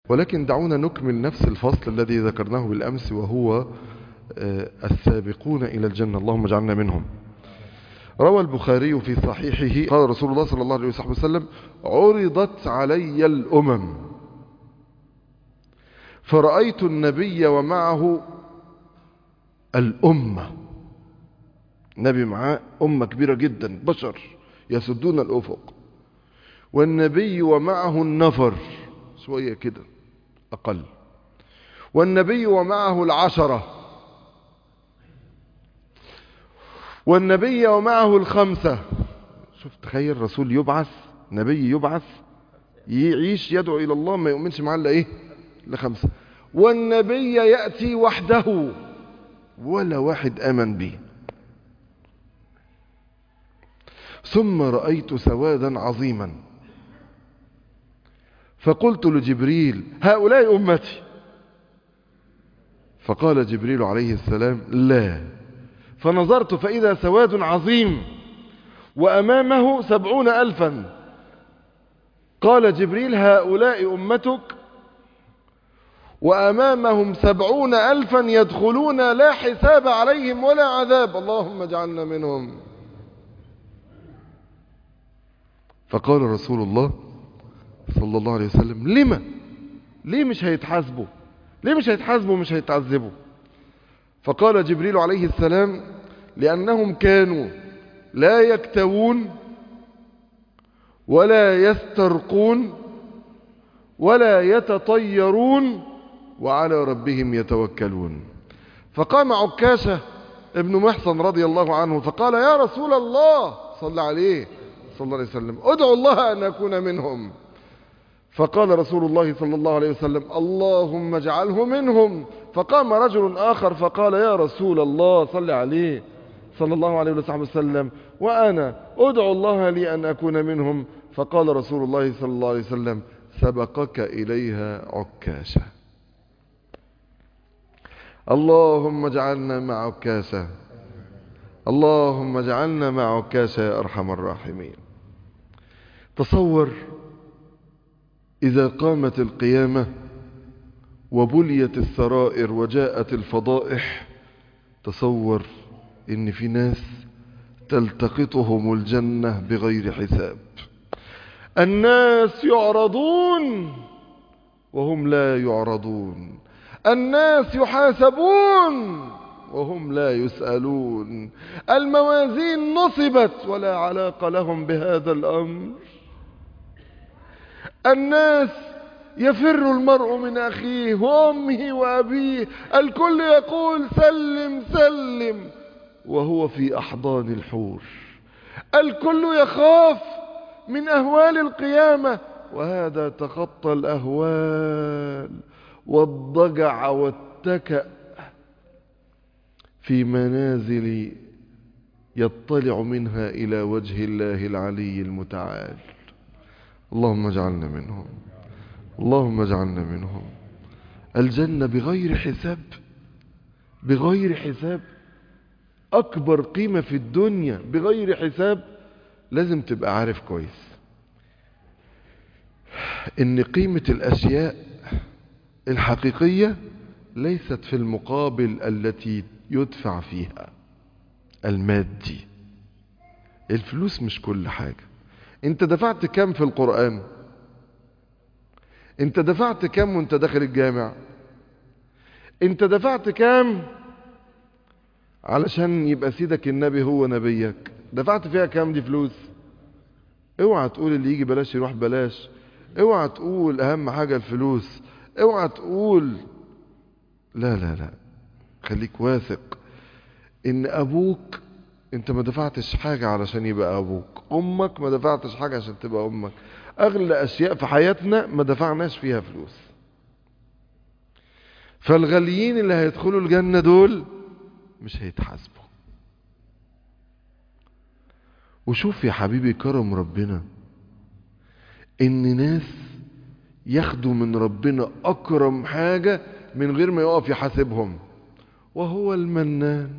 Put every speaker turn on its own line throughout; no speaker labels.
ولكن دعونا نكمل نفس الفصل الذي ذكرناه بالأمس وهو السابقون إلى الجنة اللهم اجعلنا منهم روى البخاري في صحيحه قال رسول الله صلى الله عليه وسلم عرضت علي الأمم فرأيت النبي ومعه الأمة النبي معاه أمة كبيرة جدا بشر يسدون الأفق والنبي ومعه النفر شوية كده أقل والنبي ومعه العشرة والنبي ومعه الخمسة شوف تخيل رسول يبعث نبي يبعث يعيش يدعو إلى الله ما يؤمنش معاه إلا إيه لخمسة والنبي يأتي وحده ولا واحد آمن به ثم رأيت سوادا عظيما فقلت لجبريل هؤلاء أمتي فقال جبريل عليه السلام لا فنظرت فإذا سواد عظيم وأمامه سبعون ألفا قال جبريل هؤلاء أمتك وأمامهم سبعون ألفا يدخلون لا حساب عليهم ولا عذاب اللهم اجعلنا منهم فقال رسول الله صلى الله عليه وسلم لما ليه مش هيتحاسبوا ليه مش هيتحاسبوا مش هيتعذبوا فقال جبريل عليه السلام لأنهم كانوا لا يكتوون ولا يسترقون ولا يتطيرون وعلى ربهم يتوكلون فقام عكاشة ابن محصن رضي الله عنه فقال يا رسول الله صلى عليه صلى الله عليه وسلم ادعو الله أن أكون منهم فقال رسول الله صلى الله عليه وسلم اللهم اجعله منهم فقام رجل آخر فقال يا رسول الله صلى عليه صلى الله عليه وسلم وأنا أدعو الله لي أن أكون منهم فقال رسول الله صلى الله عليه وسلم سبقك إليها عكاشة اللهم اجعلنا مع عكاشة اللهم اجعلنا مع عكاشة يا أرحم الراحمين تصور إذا قامت القيامة وبليت السرائر وجاءت الفضائح تصور إن في ناس تلتقطهم الجنة بغير حساب الناس يعرضون وهم لا يعرضون الناس يحاسبون وهم لا يسألون الموازين نصبت ولا علاقة لهم بهذا الأمر الناس يفر المرء من أخيه وأمه وأبيه الكل يقول سلم سلم وهو في أحضان الحور الكل يخاف من أهوال القيامة وهذا تخطى الأهوال والضجع والتكأ في منازل يطلع منها إلى وجه الله العلي المتعال اللهم اجعلنا منهم اللهم اجعلنا منهم الجنة بغير حساب بغير حساب أكبر قيمة في الدنيا بغير حساب لازم تبقى عارف كويس إن قيمة الأشياء الحقيقية ليست في المقابل التي يدفع فيها المادي الفلوس مش كل حاجة انت دفعت كم في القرآن انت دفعت كم وانت داخل الجامع انت دفعت كم علشان يبقى سيدك النبي هو نبيك دفعت فيها كم دي فلوس اوعى تقول اللي يجي بلاش يروح بلاش اوعى تقول اهم حاجة الفلوس اوعى تقول لا لا لا خليك واثق ان ابوك انت ما دفعتش حاجة علشان يبقى ابوك امك ما دفعتش حاجة عشان تبقى امك اغلى اشياء في حياتنا ما دفعناش فيها فلوس فالغاليين اللي هيدخلوا الجنة دول مش هيتحاسبوا وشوف يا حبيبي كرم ربنا ان ناس ياخدوا من ربنا اكرم حاجة من غير ما يقف يحاسبهم وهو المنان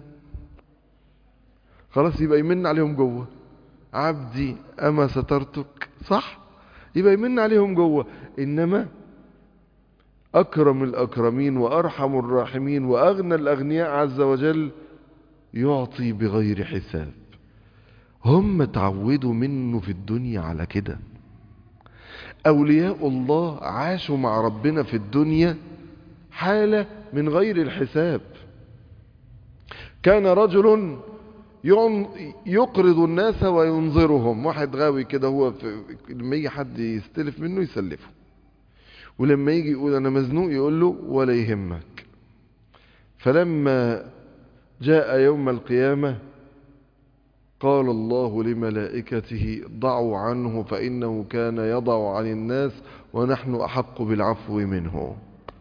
خلاص يبقى يمن عليهم جوه عبدي اما سترتك صح يبقى يمن عليهم جوه انما أكرم الأكرمين وأرحم الراحمين وأغنى الأغنياء عز وجل يعطي بغير حساب هم تعودوا منه في الدنيا على كده أولياء الله عاشوا مع ربنا في الدنيا حالة من غير الحساب كان رجل يقرض الناس وينظرهم واحد غاوي كده هو في لما يجي حد يستلف منه يسلفه ولما يجي يقول انا مزنوق يقول له ولا يهمك فلما جاء يوم القيامة قال الله لملائكته ضعوا عنه فإنه كان يضع عن الناس ونحن أحق بالعفو منه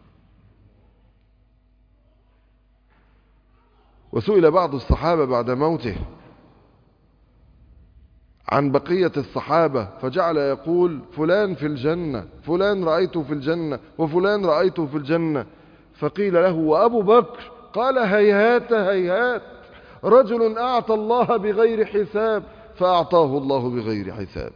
وسئل بعض الصحابة بعد موته عن بقية الصحابة فجعل يقول فلان في الجنة فلان رأيته في الجنة وفلان رأيته في الجنة فقيل له وأبو بكر قال هيهات هيهات رجل أعطى الله بغير حساب فأعطاه الله بغير حساب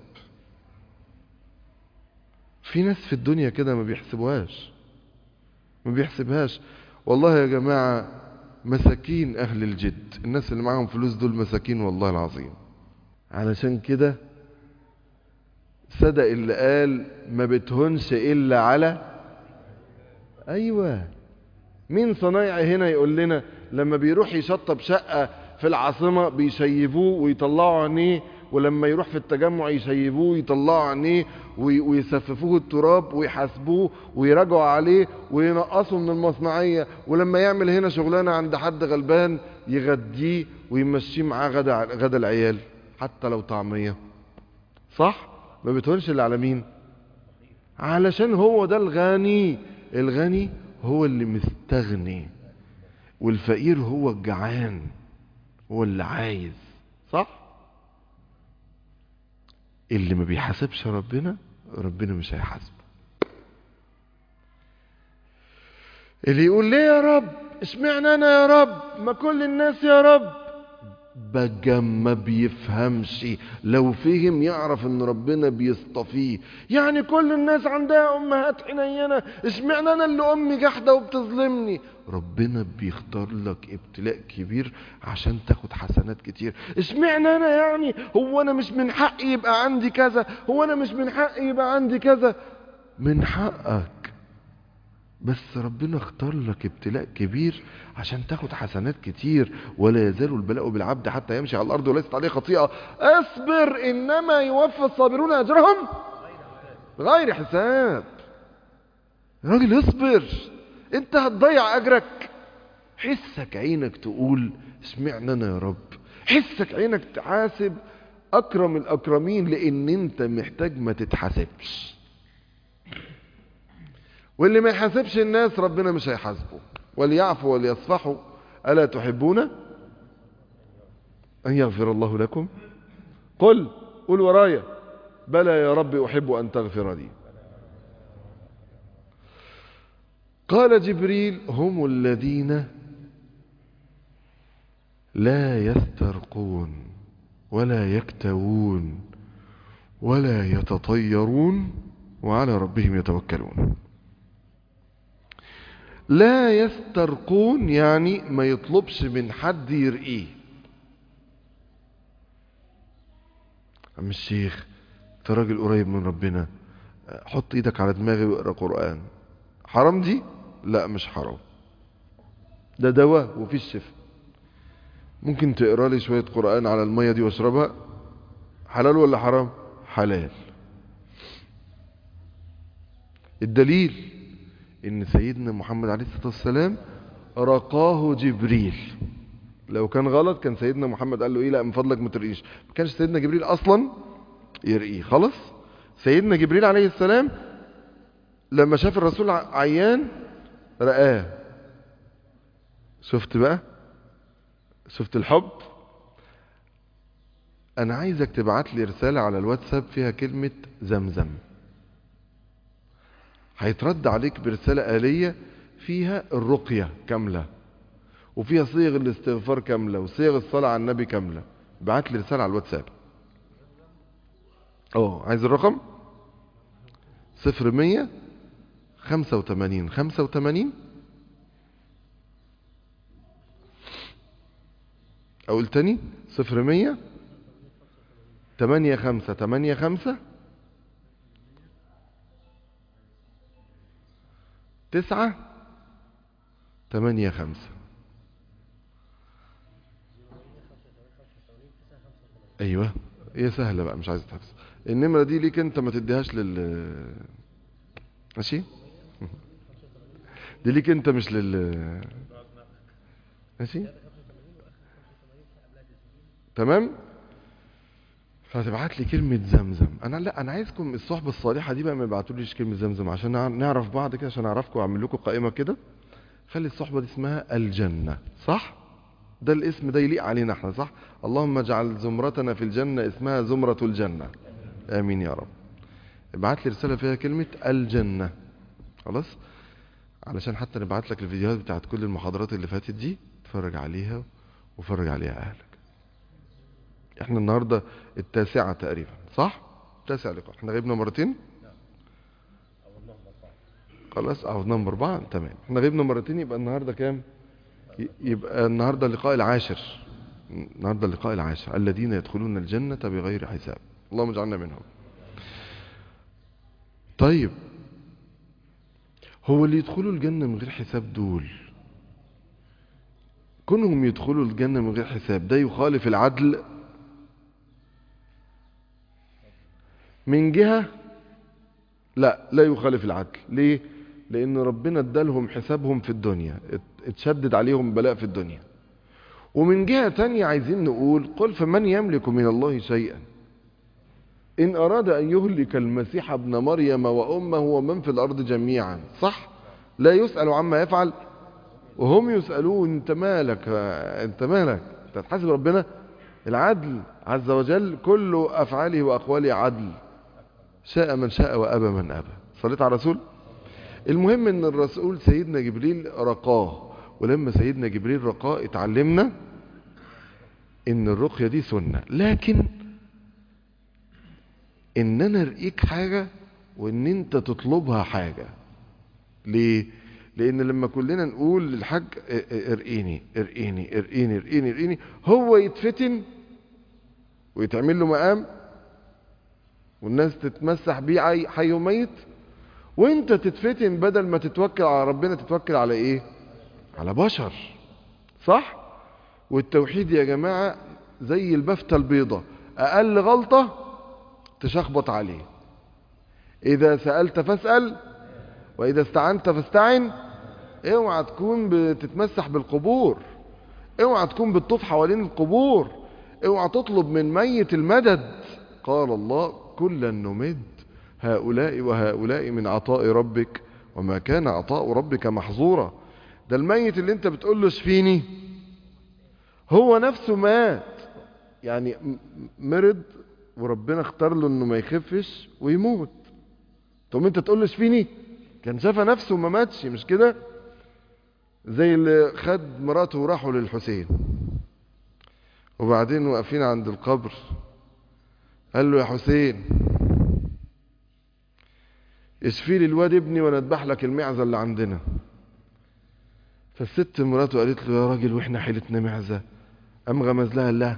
في ناس في الدنيا كده ما بيحسبوهاش ما بيحسبهاش والله يا جماعة مساكين أهل الجد الناس اللي معاهم فلوس دول مساكين والله العظيم علشان كده صدق اللي قال ما بتهنش إلا على أيوة مين صنايعي هنا يقول لنا لما بيروح يشطب شقة في العاصمة بيشيبوه ويطلعوا عينيه ولما يروح في التجمع يشيبوه ويطلعوا عينيه ويسففوه التراب ويحاسبوه ويراجعوا عليه وينقصوا من المصنعية ولما يعمل هنا شغلانة عند حد غلبان يغديه ويمشيه معاه غدا غدا العيال حتى لو طعمية صح ما بتهونش اللي على مين علشان هو ده الغني الغني هو اللي مستغني والفقير هو الجعان هو اللي عايز صح اللي ما بيحاسبش ربنا ربنا مش هيحاسبه اللي يقول ليه يا رب اشمعنى انا يا رب ما كل الناس يا رب بقى ما بيفهمش لو فهم يعرف ان ربنا بيصطفيه يعني كل الناس عندها امهات حنينه اشمعنى انا اللي امي جحده وبتظلمني ربنا بيختار لك ابتلاء كبير عشان تاخد حسنات كتير اشمعنى انا يعني هو انا مش من حقي يبقى عندي كذا هو انا مش من حقي يبقى عندي كذا من حقك بس ربنا اختار لك ابتلاء كبير عشان تاخد حسنات كتير ولا يزال البلاء بالعبد حتى يمشي على الارض وليست عليه خطيئه اصبر انما يوفى الصابرون اجرهم بغير حساب راجل اصبر انت هتضيع اجرك حسك عينك تقول اسمعنا انا يا رب حسك عينك تحاسب اكرم الاكرمين لان انت محتاج ما تتحاسبش واللي ما يحاسبش الناس ربنا مش هيحاسبه وليعفوا وليصفحوا ألا تحبون أن يغفر الله لكم قل قل ورايا بلى يا رب أحب أن تغفر لي قال جبريل هم الذين لا يسترقون ولا يكتوون ولا يتطيرون وعلى ربهم يتوكلون لا يسترقون يعني ما يطلبش من حد يرقيه عم الشيخ انت راجل قريب من ربنا حط ايدك على دماغي واقرا قران حرام دي لا مش حرام ده دواء وفي الشفاء ممكن تقرا لي شويه قران على الميه دي واشربها حلال ولا حرام حلال الدليل ان سيدنا محمد عليه الصلاة والسلام رقاه جبريل لو كان غلط كان سيدنا محمد قال له ايه لا من فضلك ما ترقيش ما كانش سيدنا جبريل اصلا يرقيه خلاص سيدنا جبريل عليه السلام لما شاف الرسول عيان رقاه شفت بقى شفت الحب انا عايزك تبعت لي رسالة على الواتساب فيها كلمة زمزم هيترد عليك برسالة آلية فيها الرقية كاملة وفيها صيغ الاستغفار كاملة وصيغ الصلاة على النبي كاملة بعت لي رسالة على الواتساب اه عايز الرقم صفر مية خمسة وتمانين خمسة وتمانين أقول تاني صفر مية تمانية خمسة تمانية خمسة تسعة تمانية خمسة ايوه هي سهلة بقى مش عايز تحفظ النمرة دي ليك انت ما تديهاش لل ماشي دي ليك انت مش لل ماشي تمام فهتبعت لي كلمة زمزم انا لا انا عايزكم الصحبة الصالحة دي بقى ما يبعتوليش كلمة زمزم عشان نع- نعرف بعض كده عشان اعرفكم واعمل لكم قائمة كده خلي الصحبة دي اسمها الجنة صح ده الاسم ده يليق علينا احنا صح اللهم اجعل زمرتنا في الجنة اسمها زمرة الجنة امين يا رب ابعت لي رسالة فيها كلمة الجنة خلاص علشان حتى نبعت لك الفيديوهات بتاعت كل المحاضرات اللي فاتت دي تفرج عليها وفرج عليها اهلك احنا النهاردة التاسعة تقريبا صح تاسع لقاء احنا غيبنا مرتين خلاص عوضناهم باربعة تمام احنا غيبنا مرتين يبقى النهاردة كام ي- يبقى النهاردة اللقاء العاشر النهاردة اللقاء العاشر الذين يدخلون الجنة بغير حساب اللهم اجعلنا منهم طيب هو اللي يدخلوا الجنة من غير حساب دول كونهم يدخلوا الجنة من غير حساب ده يخالف العدل من جهة لا لا يخالف العدل ليه لان ربنا ادالهم حسابهم في الدنيا ات- اتشدد عليهم بلاء في الدنيا ومن جهة تانية عايزين نقول قل فمن يملك من الله شيئا إن أراد أن يهلك المسيح ابن مريم وأمه ومن في الأرض جميعا صح لا يسأل عما يفعل وهم يسألون انت مالك انت مالك انت هتحاسب ربنا العدل عز وجل كل أفعاله وأقواله عدل شاء من شاء وأبى من أبى صليت على رسول المهم ان الرسول سيدنا جبريل رقاه ولما سيدنا جبريل رقاه اتعلمنا ان الرقية دي سنة لكن ان انا ارقيك حاجة وان انت تطلبها حاجة ليه لان لما كلنا نقول للحاج ا- ا- ارقيني ارقيني ارقيني ارقيني ارقيني هو يتفتن ويتعمل له مقام والناس تتمسح بيه عي- حي وميت وانت تتفتن بدل ما تتوكل على ربنا تتوكل على ايه على بشر صح والتوحيد يا جماعة زي البفتة البيضة اقل غلطة تشخبط عليه اذا سألت فاسأل واذا استعنت فاستعن اوعى تكون بتتمسح بالقبور اوعى تكون بتطوف حوالين القبور اوعى تطلب من ميت المدد قال الله كلا نمد هؤلاء وهؤلاء من عطاء ربك وما كان عطاء ربك محظورا ده الميت اللي انت بتقول له اشفيني هو نفسه مات يعني م- مرض وربنا اختار له انه ما يخفش ويموت طب انت تقول له اشفيني كان شاف نفسه وما ماتش مش كده زي اللي خد مراته وراحوا للحسين وبعدين واقفين عند القبر قال له يا حسين اشفي لي الواد ابني وانا اذبح لك المعزه اللي عندنا فالست مراته قالت له يا راجل واحنا حيلتنا معزه قام غمز لها لا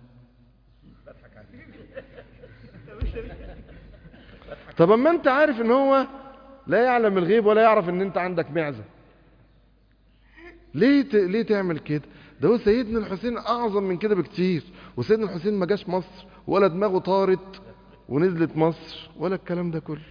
طب اما انت عارف ان هو لا يعلم الغيب ولا يعرف ان انت عندك معزه ليه ت... ليه تعمل كده ده هو سيدنا الحسين اعظم من كده بكتير وسيدنا الحسين ما جاش مصر ولا دماغه طارت ونزلت مصر ولا الكلام ده كله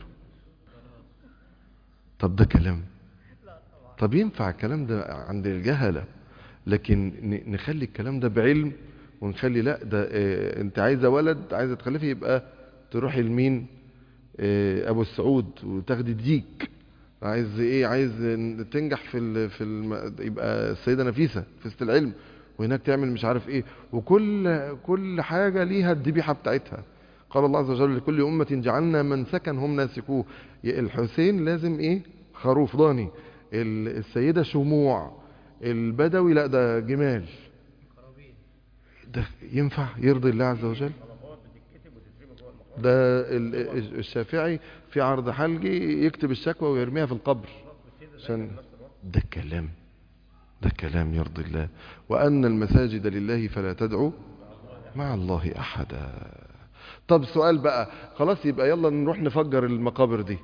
طب ده كلام طب ينفع الكلام ده عند الجهلة لكن ن- نخلي الكلام ده بعلم ونخلي لا ده اه انت عايزة ولد عايزة تخلفي يبقى تروحي لمين اه ابو السعود وتاخدي ديك عايز ايه عايز تنجح في ال في الم... يبقى السيدة نفيسة في وسط العلم وهناك تعمل مش عارف ايه وكل كل حاجة ليها الذبيحة بتاعتها قال الله عز وجل لكل أمة جعلنا من سكن هم ناسكوه الحسين لازم ايه خروف ضاني ال- السيدة شموع البدوي لا ده جمال ده ينفع يرضي الله عز وجل ده ال- الشافعي في عرض حلقي يكتب الشكوى ويرميها في القبر عشان ده كلام ده كلام يرضي الله وأن المساجد لله فلا تدعو مع الله أحدا طب سؤال بقى خلاص يبقى يلا نروح نفجر المقابر دي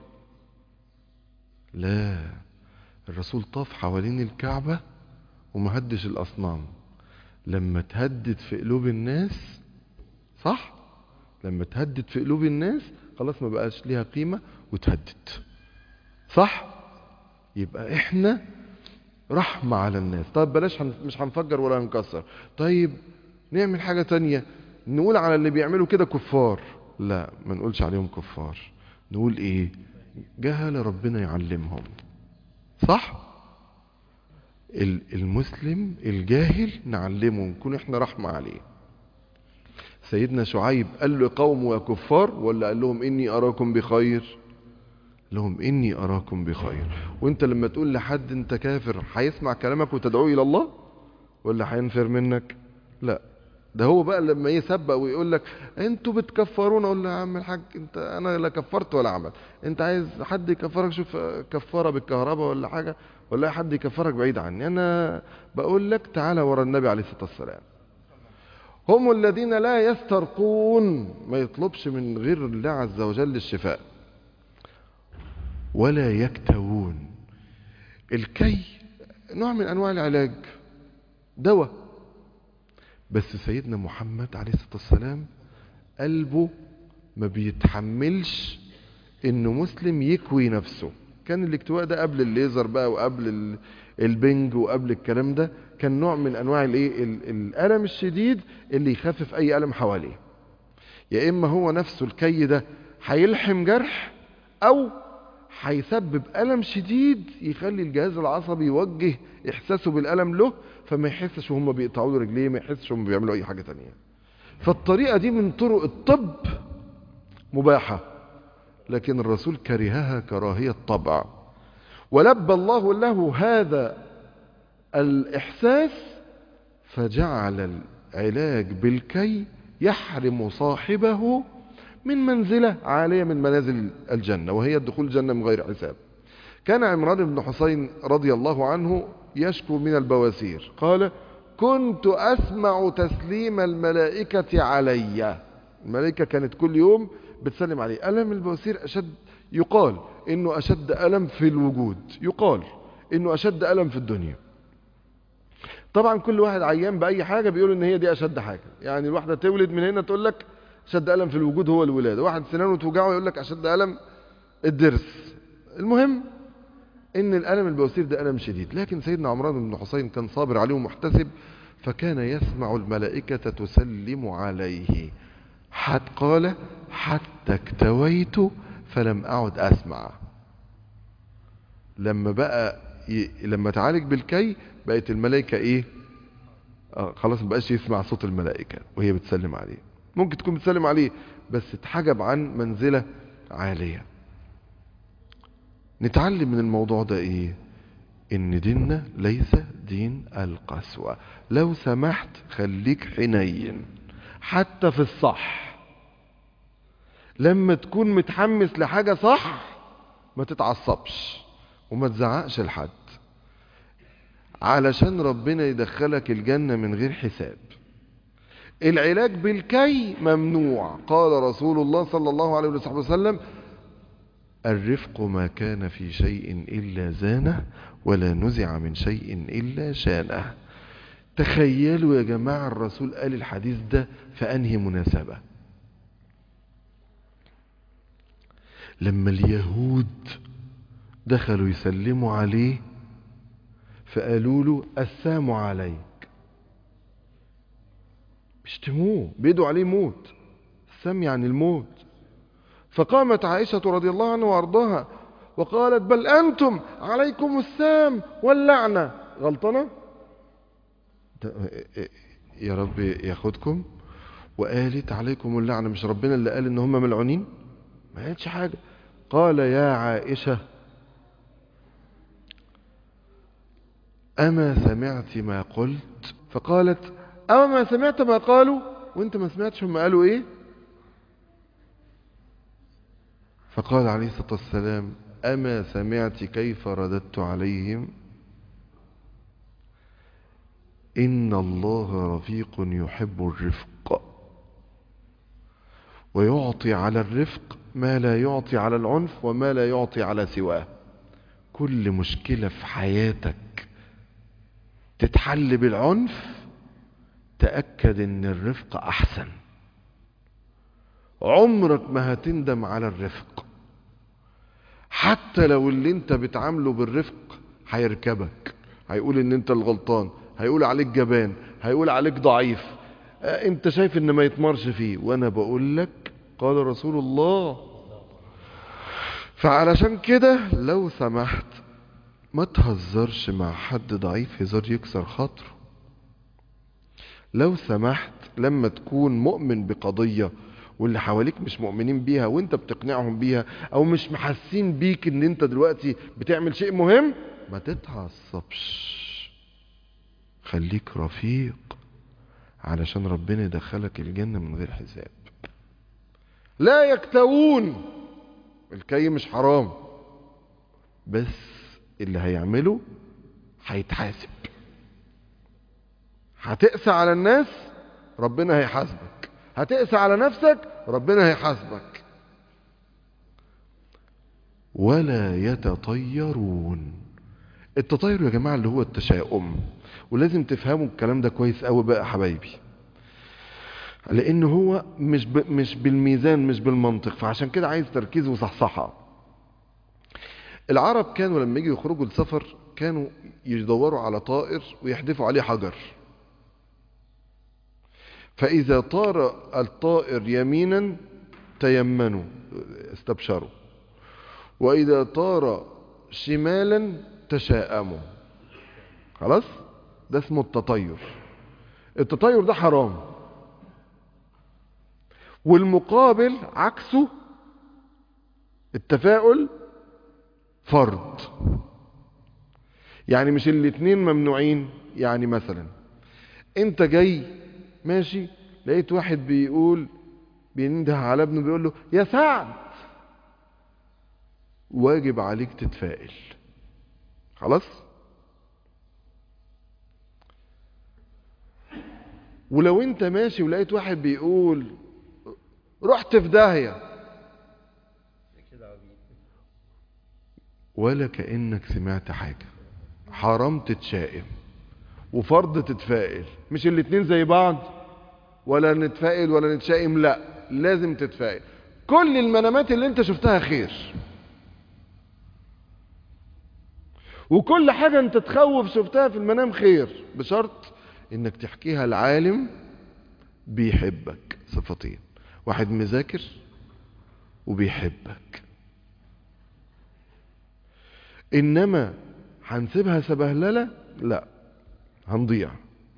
لا الرسول طاف حوالين الكعبة وما هدش الأصنام لما تهدد في قلوب الناس صح لما تهدد في قلوب الناس خلاص ما بقاش ليها قيمة وتهدد صح يبقى احنا رحمة على الناس طيب بلاش هن- مش هنفجر ولا هنكسر طيب نعمل حاجة تانية نقول على اللي بيعملوا كده كفار لا ما نقولش عليهم كفار نقول ايه جهل ربنا يعلمهم صح ال- المسلم الجاهل نعلمه نكون احنا رحمة عليه سيدنا شعيب قال له قوم يا كفار ولا قال لهم اني اراكم بخير لهم اني اراكم بخير وانت لما تقول لحد انت كافر هيسمع كلامك وتدعوه الى الله ولا هينفر منك لا ده هو بقى لما يسبق ويقول لك انتوا بتكفرونا اقول له يا عم الحاج انت انا لا كفرت ولا عمل انت عايز حد يكفرك شوف كفاره بالكهرباء ولا حاجه ولا حد يكفرك بعيد عني انا بقول لك تعالى ورا النبي عليه الصلاه والسلام هم الذين لا يسترقون ما يطلبش من غير الله عز وجل الشفاء ولا يكتوون الكي نوع من انواع العلاج دواء بس سيدنا محمد عليه الصلاه والسلام قلبه ما بيتحملش انه مسلم يكوي نفسه كان الاكتواء ده قبل الليزر بقى وقبل ال- البنج وقبل الكلام ده كان نوع من انواع الايه ال- الالم الشديد اللي يخفف اي الم حواليه يا اما هو نفسه الكي ده هيلحم جرح او هيسبب الم شديد يخلي الجهاز العصبي يوجه احساسه بالالم له فما يحسش وهم بيقطعوا له رجليه ما يحسش وهم بيعملوا اي حاجه تانية فالطريقه دي من طرق الطب مباحه لكن الرسول كرهها كراهيه طبع ولبى الله له هذا الاحساس فجعل العلاج بالكي يحرم صاحبه من منزلة عالية من منازل الجنة وهي الدخول الجنة من غير حساب كان عمران بن حسين رضي الله عنه يشكو من البواسير قال كنت أسمع تسليم الملائكة علي الملائكة كانت كل يوم بتسلم عليه ألم البواسير أشد يقال إنه أشد ألم في الوجود يقال إنه أشد ألم في الدنيا طبعا كل واحد عيان بأي حاجة بيقول إن هي دي أشد حاجة يعني الواحدة تولد من هنا تقول لك أشد ألم في الوجود هو الولادة واحد سنانه توجعه يقول لك أشد ألم الضرس المهم ان الالم البواسير ده الم شديد لكن سيدنا عمران بن حسين كان صابر عليه ومحتسب فكان يسمع الملائكة تسلم عليه حتى قال حتى اكتويت فلم اعد اسمع لما بقى ي... لما تعالج بالكي بقت الملائكة ايه آه خلاص مبقاش يسمع صوت الملائكة وهي بتسلم عليه ممكن تكون بتسلم عليه بس اتحجب عن منزلة عالية نتعلم من الموضوع ده ايه ان ديننا ليس دين القسوة لو سمحت خليك حنين حتى في الصح لما تكون متحمس لحاجة صح ما تتعصبش وما تزعقش لحد علشان ربنا يدخلك الجنة من غير حساب العلاج بالكي ممنوع قال رسول الله صلى الله عليه وسلم الرفق ما كان في شيء إلا زانه ولا نزع من شيء إلا شانه تخيلوا يا جماعة الرسول قال الحديث ده في أنهي مناسبة لما اليهود دخلوا يسلموا عليه فقالوا له السام عليك بيشتموه بيدوا عليه موت السام يعني الموت فقامت عائشة رضي الله عنها وارضاها وقالت بل أنتم عليكم السام واللعنة غلطنة يا رب ياخدكم وقالت عليكم اللعنة مش ربنا اللي قال ان هم ملعونين ما قالتش حاجة قال يا عائشة أما سمعت ما قلت فقالت أما ما سمعت ما قالوا وانت ما سمعتش هم قالوا ايه فقال عليه الصلاة والسلام أما سمعت كيف رددت عليهم إن الله رفيق يحب الرفق ويعطي على الرفق ما لا يعطي على العنف وما لا يعطي على سواه كل مشكلة في حياتك تتحل بالعنف تأكد ان الرفق احسن عمرك ما هتندم على الرفق حتى لو اللي انت بتعامله بالرفق هيركبك هيقول ان انت الغلطان هيقول عليك جبان هيقول عليك ضعيف اه انت شايف ان ما يتمرش فيه وانا بقول لك قال رسول الله فعلشان كده لو سمحت ما تهزرش مع حد ضعيف هزار يكسر خاطره لو سمحت لما تكون مؤمن بقضية واللي حواليك مش مؤمنين بيها وانت بتقنعهم بيها او مش محسين بيك ان انت دلوقتي بتعمل شيء مهم ما تتعصبش خليك رفيق علشان ربنا يدخلك الجنة من غير حساب لا يكتوون الكي مش حرام بس اللي هيعمله هيتحاسب هتقسى على الناس ربنا هيحاسبك هتقسى على نفسك ربنا هيحاسبك ولا يتطيرون التطير يا جماعة اللي هو التشاؤم ولازم تفهموا الكلام ده كويس قوي بقى حبايبي لان هو مش ب... مش بالميزان مش بالمنطق فعشان كده عايز تركيز وصحصحه العرب كانوا لما يجوا يخرجوا لسفر كانوا يدوروا على طائر ويحدفوا عليه حجر فإذا طار الطائر يمينا تيمنوا استبشروا وإذا طار شمالا تشاءموا خلاص ده اسمه التطير التطير ده حرام والمقابل عكسه التفاؤل فرض يعني مش الاتنين ممنوعين يعني مثلا انت جاي ماشي لقيت واحد بيقول بينده على ابنه بيقول له يا سعد واجب عليك تتفائل خلاص ولو انت ماشي ولقيت واحد بيقول رحت في داهية ولا كأنك سمعت حاجة حرام تتشائم وفرض تتفائل مش الاتنين زي بعض ولا نتفائل ولا نتشائم لا لازم تتفائل كل المنامات اللي انت شفتها خير وكل حاجة انت تخوف شفتها في المنام خير بشرط انك تحكيها العالم بيحبك صفتين واحد مذاكر وبيحبك انما هنسيبها سبهللة لا هنضيع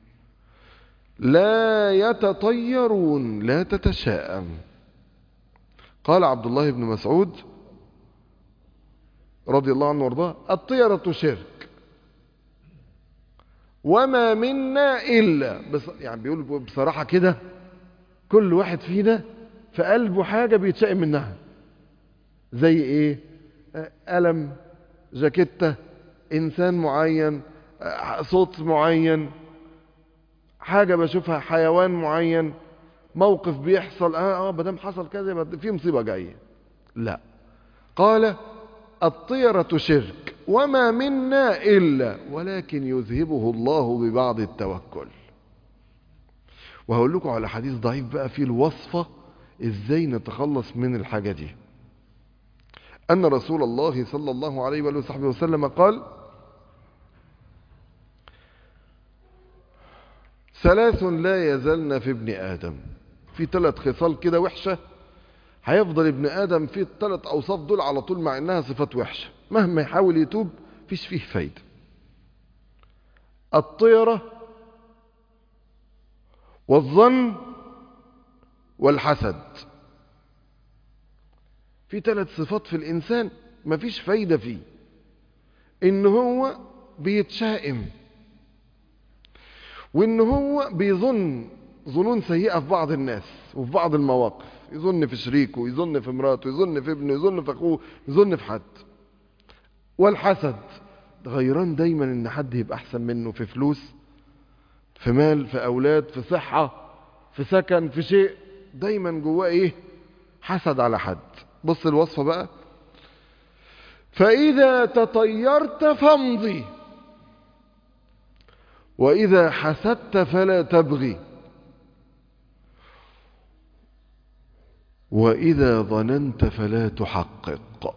لا يتطيرون لا تتشاءم قال عبد الله بن مسعود رضي الله عنه وارضاه الطيرة شرك وما منا إلا بس يعني بيقول بصراحة كده كل واحد فينا في قلبه حاجة بيتشائم منها زي ايه ألم جاكيتة إنسان معين صوت معين حاجة بشوفها حيوان معين موقف بيحصل اه اه بدام حصل كذا يبقى في مصيبة جاية لا قال الطيرة شرك وما منا إلا ولكن يذهبه الله ببعض التوكل وهقول لكم على حديث ضعيف بقى فيه الوصفة ازاي نتخلص من الحاجة دي أن رسول الله صلى الله عليه وآله وصحبه وسلم قال ثلاث لا يزلن في ابن آدم في ثلاث خصال كده وحشة هيفضل ابن آدم في الثلاث أوصاف دول على طول مع إنها صفات وحشة مهما يحاول يتوب فيش فيه فايدة الطيرة والظن والحسد في ثلاث صفات في الإنسان مفيش فايدة فيه إن هو بيتشائم وإن هو بيظن ظنون سيئة في بعض الناس وفي بعض المواقف يظن في شريكه يظن في مراته يظن في ابنه يظن في اخوه يظن في حد والحسد غيران دايما ان حد يبقى احسن منه في فلوس في مال في اولاد في صحة في سكن في شيء دايما جواه ايه حسد على حد بص الوصفة بقى فإذا تطيرت فامضي وإذا حسدت فلا تبغي وإذا ظننت فلا تحقق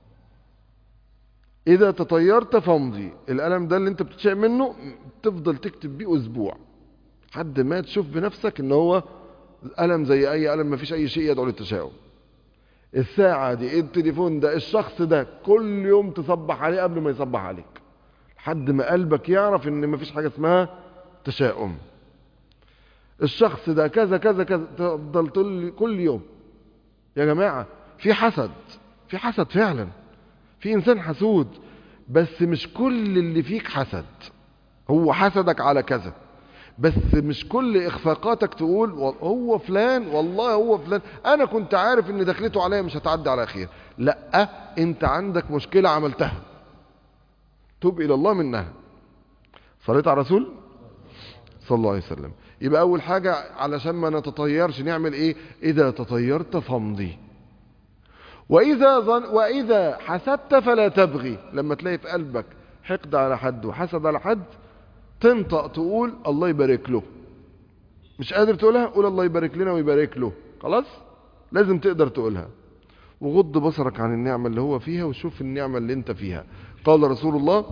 إذا تطيرت فامضي القلم ده اللي انت بتشاء منه تفضل تكتب بيه أسبوع حد ما تشوف بنفسك ان هو قلم زي أي قلم ما فيش أي شيء يدعو للتشاؤم الساعة دي التليفون ده الشخص ده كل يوم تصبح عليه قبل ما يصبح عليك لحد ما قلبك يعرف ان مفيش حاجة اسمها تشاؤم الشخص ده كذا كذا كذا تفضل تقول كل يوم يا جماعة في حسد في حسد فعلا في انسان حسود بس مش كل اللي فيك حسد هو حسدك على كذا بس مش كل اخفاقاتك تقول هو فلان والله هو فلان انا كنت عارف ان دخلته عليا مش هتعدي على خير لا انت عندك مشكلة عملتها توب الى الله منها صليت على الرسول صلى الله عليه وسلم يبقى اول حاجة علشان ما نتطيرش نعمل ايه اذا تطيرت فامضي واذا ظن واذا حسدت فلا تبغي لما تلاقي في قلبك حقد على حد وحسد على حد تنطق تقول الله يبارك له مش قادر تقولها قول الله يبارك لنا ويبارك له خلاص لازم تقدر تقولها وغض بصرك عن النعمة اللي هو فيها وشوف النعمة اللي انت فيها قال رسول الله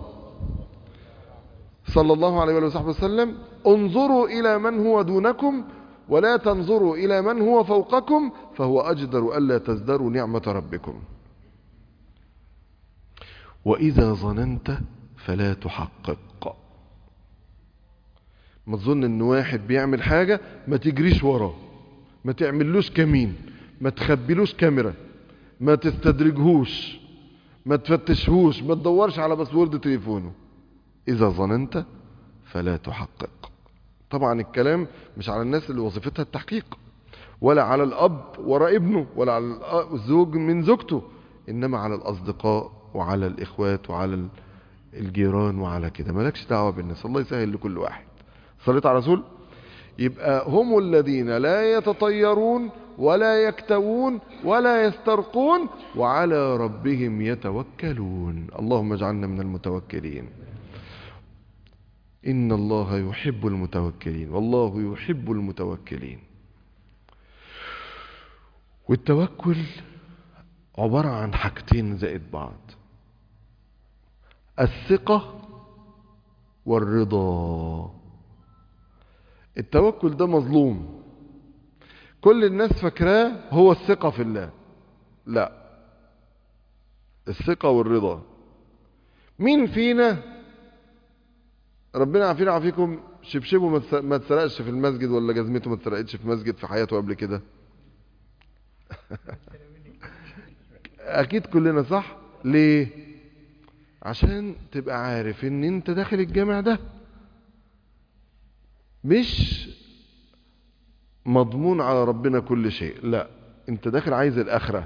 صلى الله عليه وصحبه وسلم انظروا إلى من هو دونكم ولا تنظروا إلى من هو فوقكم فهو أجدر ألا تزدروا نعمة ربكم وإذا ظننت فلا تحقق ما تظن ان واحد بيعمل حاجة ما تجريش وراه ما تعملوش كمين ما تخبيلوش كاميرا ما تستدرجهوش ما تفتشهوش ما تدورش على باسورد تليفونه اذا ظننت فلا تحقق طبعا الكلام مش على الناس اللي وظيفتها التحقيق ولا على الاب وراء ابنه ولا على الزوج من زوجته انما على الاصدقاء وعلى الاخوات وعلى الجيران وعلى كده مالكش دعوه بالناس الله يسهل لكل واحد صليت على رسول يبقى هم الذين لا يتطيرون ولا يكتوون ولا يسترقون وعلى ربهم يتوكلون اللهم اجعلنا من المتوكلين إن الله يحب المتوكلين والله يحب المتوكلين والتوكل عبارة عن حاجتين زائد بعض الثقة والرضا التوكل ده مظلوم كل الناس فاكراه هو الثقة في الله لا الثقة والرضا مين فينا ربنا عافينا عافيكم شبشبه ما اتسرقش في المسجد ولا جزمته ما اتسرقتش في مسجد في حياته قبل كده اكيد كلنا صح ليه عشان تبقى عارف ان انت داخل الجامع ده مش مضمون على ربنا كل شيء لا انت داخل عايز الاخره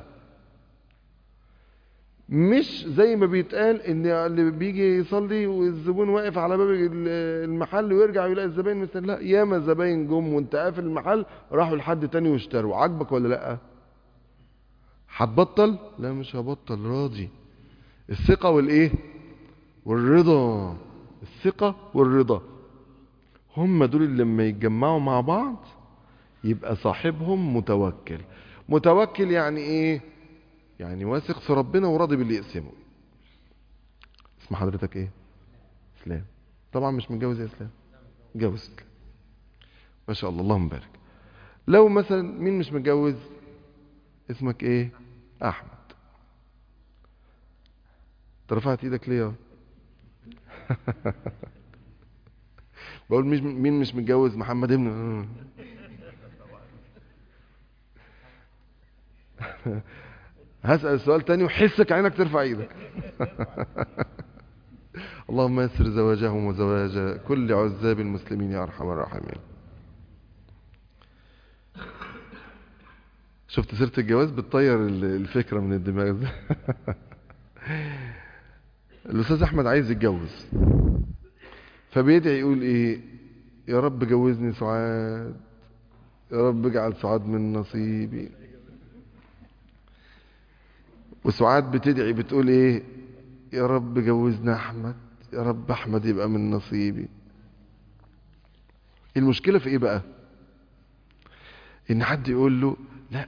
مش زي ما بيتقال ان اللي بيجي يصلي والزبون واقف على باب المحل ويرجع يلاقي الزباين مثلا لا ياما الزباين جم وانت قافل المحل راحوا لحد تاني واشتروا عاجبك ولا لا هتبطل لا مش هبطل راضي الثقه والايه والرضا الثقه والرضا هم دول اللي لما يتجمعوا مع بعض يبقى صاحبهم متوكل متوكل يعني ايه يعني واثق في ربنا وراضي باللي يقسمه اسم حضرتك ايه اسلام طبعا مش متجوز يا اسلام متجوز اسلام ما شاء الله اللهم بارك لو مثلا مين مش متجوز اسمك ايه احمد رفعت ايدك ليه بقول مش مين مش متجوز محمد ابن هسأل السؤال تاني وحسك عينك ترفع ايدك اللهم يسر زواجهم وزواج كل عزاب المسلمين يا ارحم الراحمين شفت سيرة الجواز بتطير ال- الفكرة من الدماغ الأستاذ أحمد عايز يتجوز فبيدعي يقول إيه يا رب جوزني سعاد يا رب اجعل سعاد من نصيبي وسعاد بتدعي بتقول ايه يا رب جوزنا احمد يا رب احمد يبقى من نصيبي المشكلة في ايه بقى ان حد يقول له لا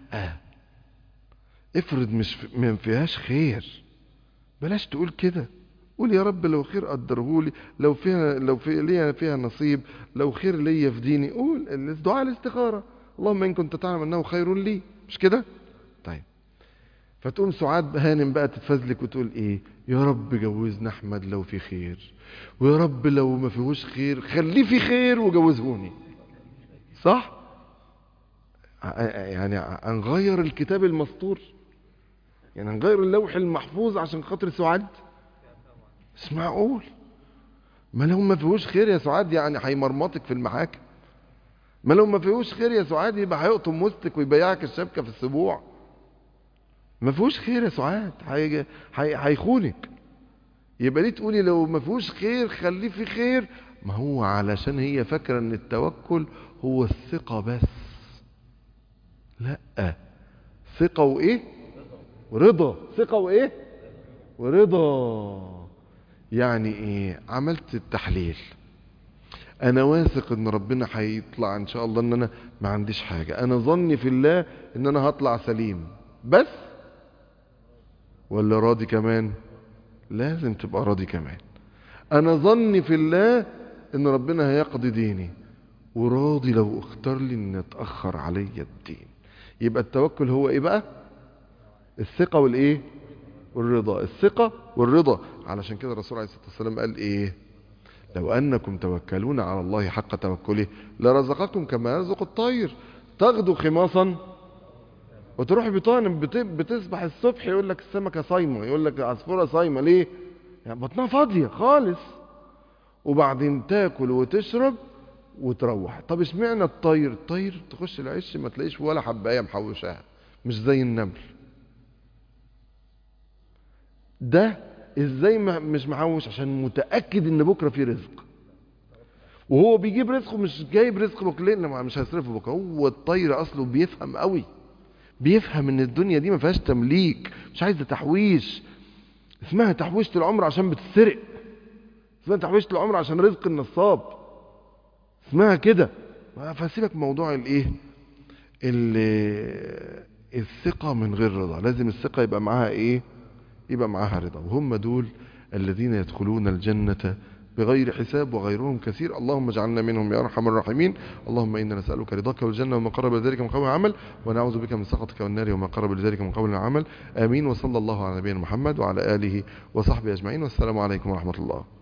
افرض مش في ما فيهاش خير بلاش تقول كده قول يا رب لو خير قدرهولي لو فيها لو في ليا فيها نصيب لو خير ليا في ديني قول الدعاء الاستخارة اللهم ان كنت تعلم انه خير لي مش كده طيب فتقوم سعاد هانم بقى تتفزلك وتقول ايه يا رب جوزنا احمد لو في خير ويا رب لو ما فيهوش خير خليه في خير وجوزهوني صح ع- يعني هنغير الكتاب المسطور يعني هنغير اللوح المحفوظ عشان خاطر سعاد مش معقول ما لو ما فيهوش خير يا سعاد يعني هيمرمطك في المحاكم ما لو ما فيهوش خير يا سعاد يبقى هيقطم وسطك ويبيعك الشبكه في السبوع ما فيهوش خير يا سعاد هيجي- هي- هيخونك يبقى ليه تقولي لو ما فيهوش خير خليه في خير ما هو علشان هي فاكره ان التوكل هو الثقه بس لا ثقه وايه ورضا ثقه وايه ورضا يعني ايه عملت التحليل انا واثق ان ربنا هيطلع ان شاء الله ان انا ما عنديش حاجه انا ظني في الله ان انا هطلع سليم بس ولا راضي كمان لازم تبقى راضي كمان انا ظني في الله ان ربنا هيقضي ديني وراضي لو اختار لي ان اتاخر عليا الدين يبقى التوكل هو ايه بقى الثقه والايه والرضا الثقه والرضا علشان كده الرسول عليه الصلاه والسلام قال ايه لو انكم توكلون على الله حق توكله لرزقكم كما يرزق الطير تغدو خماصا وتروح بطانم بت- بتصبح الصبح يقول لك السمكه صايمه يقول لك العصفوره صايمه ليه يعني بطنها فاضيه خالص وبعدين تاكل وتشرب وتروح طب اشمعنى الطير الطير تخش العش ما تلاقيش ولا حبايه محوشاها مش زي النمل ده ازاي ما- مش محوش عشان متاكد ان بكره في رزق وهو بيجيب رزقه مش جايب رزق بكره لان مش هيصرفه بكره هو الطير اصله بيفهم قوي بيفهم ان الدنيا دي ما فيهاش تمليك مش عايزه تحويش اسمها تحويشة العمر عشان بتسرق اسمها تحويشة العمر عشان رزق النصاب اسمها كده فسيبك موضوع الايه ال- الثقة من غير رضا لازم الثقة يبقى معاها ايه يبقى معاها رضا وهم دول الذين يدخلون الجنة بغير حساب وغيرهم كثير اللهم اجعلنا منهم يا ارحم الراحمين اللهم انا نسالك رضاك والجنه وما قرب الى ذلك من قول عمل ونعوذ بك من سخطك والنار وما قرب الى ذلك من قول عمل امين وصلى الله على نبينا محمد وعلى اله وصحبه اجمعين والسلام عليكم ورحمه الله